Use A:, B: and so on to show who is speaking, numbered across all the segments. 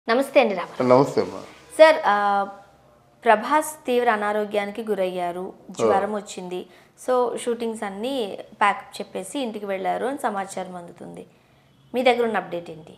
A: నమస్తే అండి రామ
B: నమస్తే అమ్మా
A: సార్ ఆ, ప్రభాస్ తీవ్ర అనారోగ్యానికి గురయ్యారు జ్వరం వచ్చింది సో షూటింగ్స్ అన్నీ ప్యాకప్ చెప్పేసి ఇంటికి వెళ్ళారు అని సమాచారం అందుతుంది మీ దగ్గర ఉన్న అప్డేట్ ఏంటి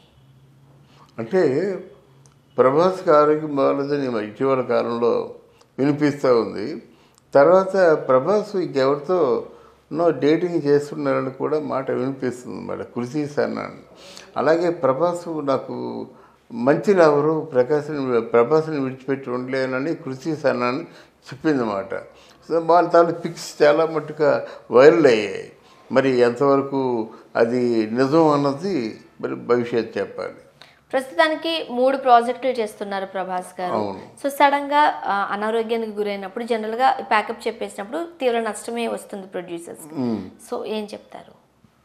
B: అంటే ప్రభాస్కి ఆరోగ్యం బాగాలేదని మరి ఇటీవల కాలంలో వినిపిస్తూ ఉంది తర్వాత ప్రభాస్ ఇంకెవరితో నో డేటింగ్ చేస్తున్నారని కూడా మాట వినిపిస్తుంది అన్నమాట కృషి సన్నాను అలాగే ప్రభాస్ నాకు మంచి లవరు ప్రకాశం ప్రభాస్ని విడిచిపెట్టి ఉండలేనని కృషి సన్నాన్ని చెప్పిందన్నమాట సో వాళ్ళ తాలూ పిక్స్ చాలా మట్టుగా వైరల్ అయ్యాయి మరి ఎంతవరకు అది నిజం అన్నది మరి భవిష్యత్ చెప్పాలి
A: ప్రస్తుతానికి మూడు ప్రాజెక్టులు చేస్తున్నారు ప్రభాస్ గారు
B: అవును.
A: సో సడన్ గా ఆ, అనారోగ్యానికి గురైనప్పుడు జనరల్ గా ప్యాకప్ చెప్పేసినప్పుడు తీవ్ర నష్టమే వస్తుంది ప్రొడ్యూసర్స్ సో ఏం చెప్తారు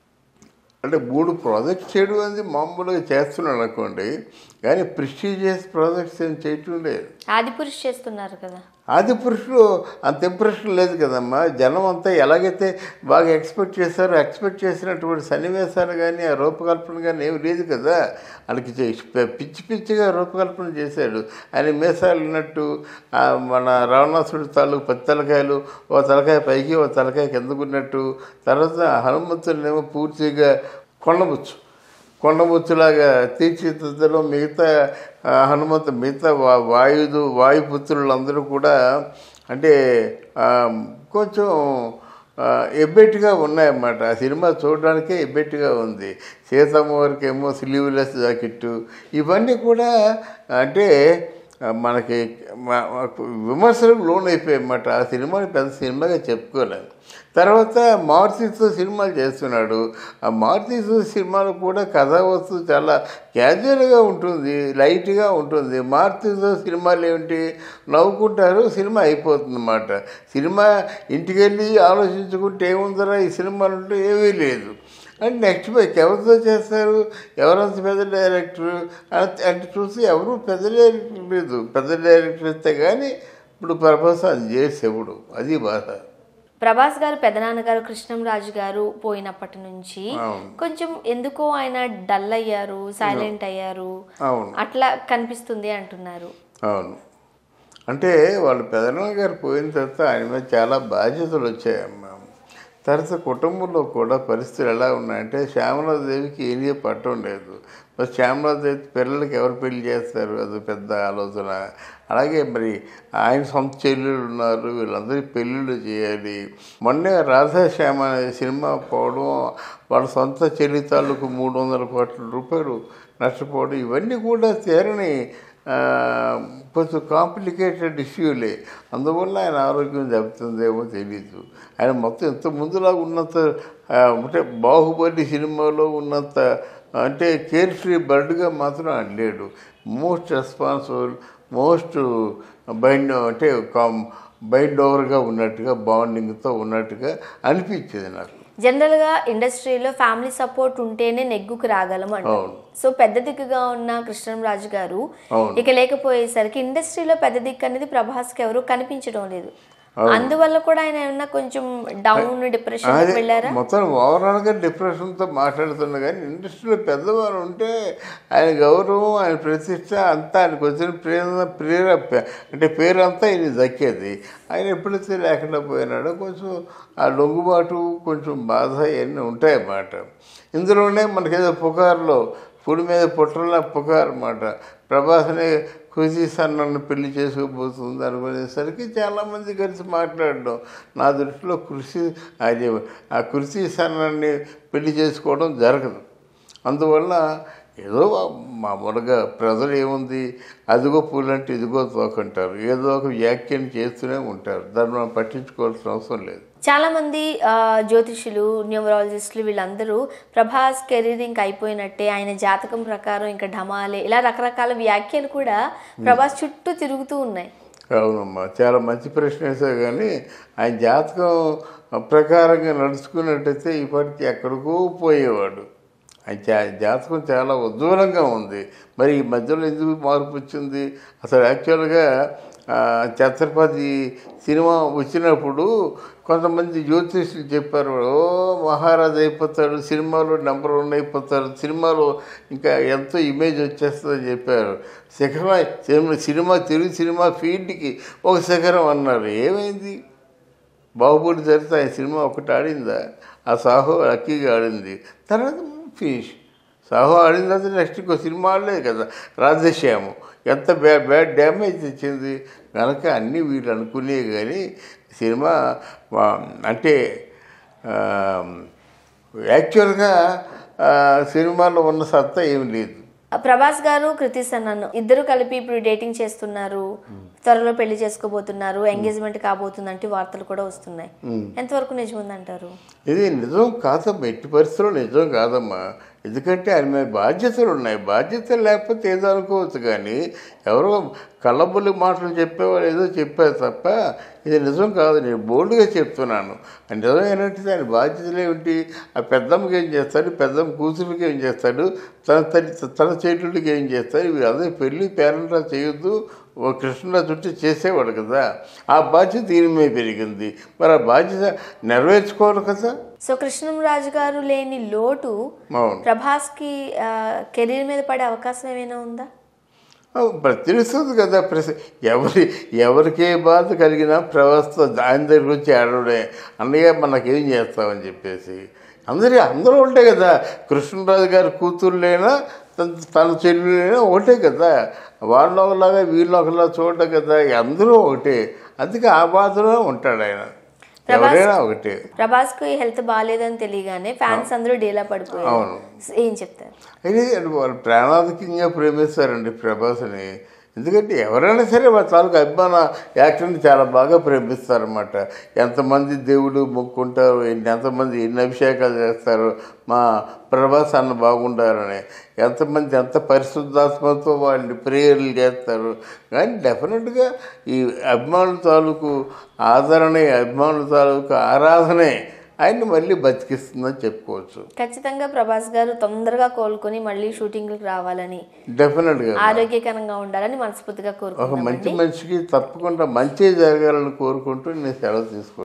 B: అంటే మూడు ప్రాజెక్ట్స్ చేయడం అనేది మామూలుగా చేస్తున్నాడు అనుకోండి కానీ ప్రెస్టీజియస్ ప్రాజెక్ట్స్ ఏం చేయటం లేదు
A: ఆది పురుష్ చేస్తున్నారు కదా
B: ఆది పురుషులు అంత ఇంప్రెషన్ లేదు కదమ్మా జనం అంతా ఎలాగైతే బాగా ఎక్స్పెక్ట్ చేశారో ఎక్స్పెక్ట్ చేసినటువంటి సన్నివేశాలు కానీ ఆ రూపకల్పన కానీ ఏమి లేదు కదా వాళ్ళకి చే- పిచ్చి పిచ్చిగా రూపకల్పన చేశాడు ఆయన మీసాలు ఉన్నట్టు ఆ మన రావణాసుడి తాలూకు పది తలకాయలు ఓ తలకాయ పైకి ఓ తలకాయ కిందకున్నట్టు తర్వాత హనుమంతుడినేమో పూర్తిగా కొండబుచ్చు కొండముచ్చులాగా తీర్చిదిద్దడం మిగతా ఆ, హనుమంతు మిగతా వా వాయుదు వాయుపుత్రులందరూ కూడా అంటే ఆ, కొంచెం ఆ, ఎబ్బెట్టుగా ఉన్నాయన్నమాట ఆ సినిమా చూడడానికే ఎబ్బెట్టుగా ఉంది సీతమ్మ వారికి ఏమో స్లీవ్లెస్ జాకెట్టు ఇవన్నీ కూడా అంటే ఆ, మనకి మ- మాకు విమర్శలకు లోన్ అయిపోయాయన్నమాట ఆ సినిమాని పెద్ద సినిమాగా చెప్పుకోలేము తర్వాత మారుతితో సినిమాలు చేస్తున్నాడు ఆ మారుతితో సినిమాలు కూడా కథా వస్తువు చాలా క్యాజువల్గా ఉంటుంది లైట్గా ఉంటుంది మారుతితో సినిమాలు ఏమిటి నవ్వుకుంటారు సినిమా అయిపోతుంది అన్నమాట సినిమా ఇంటికి వెళ్ళి ఆలోచించుకుంటే ఏముందరా ఈ సినిమాలు ఉంటే ఏమీ లేదు అంటే నెక్స్ట్ బైక్ ఎవరితో చేస్తారు ఎవరంత పెద్ద డైరెక్టర్ అంటే అంటే చూసి ఎవరు పెద్ద డైరెక్టర్ లేదు పెద్ద డైరెక్టర్ ఇస్తే కానీ ఇప్పుడు ప్రభాస్ అది చేసేవుడు అది బాధ
A: ప్రభాస్ గారు పెదనాన్నగారు కృష్ణంరాజు గారు పోయినప్పటి నుంచి
B: అవును.
A: కొంచెం ఎందుకో ఆయన డల్ అయ్యారు సైలెంట్ అయ్యారు
B: అవును
A: అట్లా కనిపిస్తుంది అంటున్నారు
B: అవును అంటే వాళ్ళ పెదనాన్న గారు పోయిన తర్వాత ఆయన మీద చాలా బాధ్యతలు వచ్చాయమ్మా తర్వాత కుటుంబంలో కూడా పరిస్థితులు ఎలా ఉన్నాయంటే శ్యామలాదేవికి ఏం పట్టడం లేదు మరి శ్యామలాదేవి పిల్లలకి ఎవరు పెళ్లి చేస్తారు అది పెద్ద ఆలోచన అలాగే మరి ఆయన సొంత చెల్లెళ్ళు ఉన్నారు వీళ్ళందరికీ పెళ్ళిళ్ళు చేయాలి మొన్నే రాధాశ్యామ అనే సినిమా పోవడం వాళ్ళ సొంత చెల్లి తాలూకు మూడు వందల కోట్ల రూపాయలు నష్టపోవడం ఇవన్నీ కూడా తీరని ఆ, కొంచెం కాంప్లికేటెడ్ ఇష్యూలే అందువల్ల ఆయన ఆరోగ్యం దెబ్బతుందేమో తెలియదు ఆయన మొత్తం ఇంత ముందులా ఉన్నంత ఆ, అంటే బాహుబలి సినిమాలో ఉన్నంత అంటే కేర్ ఫ్రీ బర్డ్గా మాత్రం ఆయన లేడు మోస్ట్ రెస్పాన్సిబుల్ మోస్ట్ బైండ్ అంటే కామ్ బైండ్ ఓవర్గా ఉన్నట్టుగా బాండింగ్తో ఉన్నట్టుగా అనిపించేది నాకు
A: జనరల్ గా ఇండస్ట్రీలో ఫ్యామిలీ సపోర్ట్ ఉంటేనే నెగ్గుకు రాగలం అంటారు
B: అవును.
A: సో పెద్ద దిక్కుగా ఉన్న కృష్ణంరాజు గారు
B: అవును.
A: ఇక లేకపోయేసరికి ఇండస్ట్రీలో పెద్ద దిక్కు అనేది ప్రభాస్ కి ఎవరు కనిపించడం లేదు అందువల్ల కూడా ఆయన ఏమన్నా కొంచెం డౌన్ డిప్రెషన్
B: అదే
A: వెళ్ళారా
B: మొత్తం ఓవరాల్గా డిప్రెషన్తో మాట్లాడుతున్నా కానీ ఇండస్ట్రీలో పెద్దవారు ఉంటే ఆయన గౌరవం ఆయన ప్రతిష్ట అంతా ఆయనకు వచ్చిన ప్రేరణ ప్రేర అంటే పేరంతా ఆయన దక్కేది ఆయన ఎప్పుడైతే లేకుండా పోయినాడో కొంచెం ఆ లొంగుబాటు కొంచెం బాధ ఇవన్నీ ఉంటాయన్నమాట ఇందులోనే మనకేదో పుకారులో పుడి మీద పుట్టల పుకారు అన్నమాట ప్రభాస్ని కృషి సన్నను పెళ్లి చేసుకోబోతుంది అనుకునేసరికి చాలామంది కలిసి మాట్లాడడం నా దృష్టిలో కృషి అది ఆ కృషి సన్నని పెళ్లి చేసుకోవడం జరగదు అందువల్ల ఏదో మామూలుగా ప్రజలు ఏముంది అదిగో పూలంటే ఇదిగో తోకంటారు ఏదో ఒక వ్యాఖ్యానం చేస్తూనే ఉంటారు దాన్ని మనం పట్టించుకోవాల్సిన అవసరం లేదు
A: చాలా మంది ఆ, జ్యోతిషులు న్యూమరాలజిస్టులు వీళ్ళందరూ ప్రభాస్ కెరీర్ ఇంకా అయిపోయినట్టే ఆయన జాతకం ప్రకారం ఇంకా ఢమాలే ఇలా రకరకాల వ్యాఖ్యలు కూడా ప్రభాస్ చుట్టూ తిరుగుతూ ఉన్నాయి
B: అవునమ్మా చాలా మంచి ప్రశ్న వేసావు కానీ ఆయన జాతకం ప్రకారంగా నడుచుకున్నట్టయితే ఇప్పటికి ఎక్కడికో పోయేవాడు ఆయన జా- జాతకం చాలా ఉజ్వలంగా ఉంది మరి ఈ మధ్యలో ఎందుకు మార్పు వచ్చింది అసలు యాక్చువల్గా ఆ, ఛత్రపతి సినిమా వచ్చినప్పుడు కొంతమంది జ్యోతిష్యులు చెప్పారు ఓ మహారాజు అయిపోతాడు సినిమాలో నెంబర్ వన్ అయిపోతాడు సినిమాలో ఇంకా ఎంతో ఇమేజ్ వచ్చేస్తుందని చెప్పారు శిఖరం సినిమా సినిమా తెలుగు సినిమా ఫీల్డ్కి ఒక శిఖరం అన్నారు ఏమైంది బాహుబలి జరిగితే ఆయన సినిమా ఒకటి ఆడిందా ఆ సాహో లక్కీగా ఆడింది తర్వాత ఫినిష్ సాహో ఆడిన తర్వాత నెక్స్ట్ ఇంకో సినిమా ఆడలేదు కదా రాధశ్యాము ఎంత బ్యా బ్యాడ్ డ్యామేజ్ ఇచ్చింది కనుక అన్నీ వీళ్ళు అనుకునే కానీ సినిమా వా- అంటే ఆ, యాక్చువల్గా ఆ, సినిమాలో ఉన్న సత్తా ఏమి లేదు
A: ప్రభాస్ గారు కృతి సన్నన్ ఇద్దరు కలిపి ఇప్పుడు డేటింగ్ చేస్తున్నారు త్వరలో పెళ్లి చేసుకోబోతున్నారు ఎంగేజ్మెంట్ కాబోతుందంటే వార్తలు కూడా వస్తున్నాయి ఎంతవరకు నిజముందంటారు
B: ఇది నిజం కాదమ్మా ఎట్టి పరిస్థితుల్లో నిజం కాదమ్మా ఎందుకంటే ఆయన మీద బాధ్యతలు ఉన్నాయి బాధ్యతలు లేకపోతే ఏదో అనుకోవచ్చు కానీ ఎవరో కళ్ళబుల్లి మాటలు చెప్పేవారు ఏదో చెప్పారు తప్ప ఇది నిజం కాదు నేను బోల్డ్గా చెప్తున్నాను ఆ నిజం ఏంటంటే దాని బాధ్యతలు ఏమిటి ఆ పెద్దమ్మకి ఏం చేస్తాడు పెద్దమ్మ కూతురికి ఏం చేస్తాడు తన తల్లి తన చేతులకి ఏం చేస్తాడు వీళ్ళందరూ పెళ్ళి పేరెంట్లా చేయొద్దు ఓ కృష్ణరాజు చుట్టూ చేసేవాడు కదా ఆ బాధ్యత దీని మీద పెరిగింది మరి ఆ బాధ్యత నెరవేర్చుకోవాలి కదా
A: సో కృష్ణంరాజు గారు లేని లోటు
B: అవును
A: ప్రభాస్ కి కెరీర్ మీద పడే అవకాశం ఏమైనా ఉందా
B: మరి తెలుస్తుంది కదా ప్రతి ఎవరి ఎవరికే బాధ కలిగినా ప్రవస్త ఆయన దగ్గరికి వచ్చి ఆడవడే అన్నయ్య మనకేం చేస్తామని చెప్పేసి అందరి అందరూ ఒకటే కదా కృష్ణరాజు గారి కూతుర్లైనా తన తన చెల్లెలైనా ఒకటే కదా వాళ్ళు ఒకలాగా వీళ్ళు ఒకలా చూడటం కదా అందరూ ఒకటే అందుకే ఆ బాధలో ఉంటాడు ఆయన ఎవరైనా ఒకటే
A: ప్రభాస్ కి హెల్త్ బాగాలేదని తెలియగానే ఫ్యాన్స్ అందరూ డీలా పడిపోయారు
B: అవును.
A: ఏం చెప్తారు
B: అయితే వాళ్ళు ప్రాణాధికంగా ప్రేమిస్తారండి ప్రభాస్ని ఎందుకంటే ఎవరైనా సరే వాళ్ళ తాలూకు అభిమాన యాక్టర్ని చాలా బాగా ప్రేమిస్తారన్నమాట ఎంతమంది దేవుడు మొక్కుంటారు ఎన్ని- ఎంతమంది ఎన్ని అభిషేకాలు చేస్తారు మా ప్రభాస్ అన్న బాగుండాలని ఎంతమంది ఎంత పరిశుద్ధాత్మతో వాళ్ళని ప్రేయర్లు చేస్తారు కానీ డెఫినెట్గా ఈ అభిమానుల తాలూకు ఆదరణే అభిమానుల తాలూకు ఆరాధనే ఆయన్ని మళ్ళీ బతికిస్తుందని చెప్పుకోవచ్చు
A: ఖచ్చితంగా ప్రభాస్ గారు తొందరగా కోలుకొని మళ్ళీ షూటింగ్లకు రావాలని
B: డెఫినెట్గా
A: ఆరోగ్యకరంగా ఉండాలని మనస్ఫూర్తిగా
B: ఒక
A: కోరుకుంటున్నాం
B: మంచి మనిషికి తప్పకుండా మంచి జరగాలని కోరుకుంటూ నేను సెలవు తీసుకుంటాను